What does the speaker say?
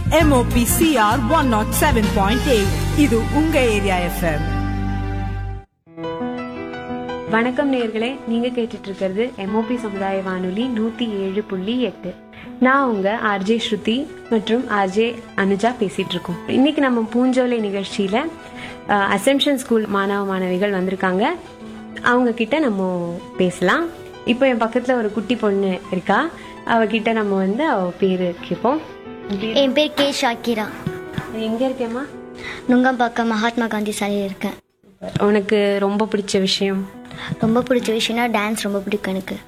MOPCR 107.8 இது உங்க area FM வணக்கம் நேர்களே நீங்க கேட்டுட்டு இருக்கிறது எம்ஓபி சமுதாய வானொலி நூத்தி ஏழு புள்ளி எட்டு நான் உங்க ஆர்ஜே ஸ்ருதி மற்றும் ஆர்ஜே அனுஜா பேசிட்டு இருக்கோம் இன்னைக்கு நம்ம பூஞ்சோலை நிகழ்ச்சியில அசெம்ஷன் ஸ்கூல் மாணவ மாணவிகள் வந்திருக்காங்க அவங்க கிட்ட நம்ம பேசலாம் இப்போ என் பக்கத்துல ஒரு குட்டி பொண்ணு இருக்கா அவகிட்ட நம்ம வந்து அவ பேரு கேட்போம் என் பேர் கே ஷாக்கிரா எங்க இருக்கேம்மா நுங்கம்பாக்கம் மகாத்மா காந்தி சாலையில் இருக்கேன் உனக்கு ரொம்ப பிடிச்ச விஷயம் ரொம்ப பிடிச்ச விஷயம்னா டான்ஸ் ரொம்ப பிடிக்கும் எனக்கு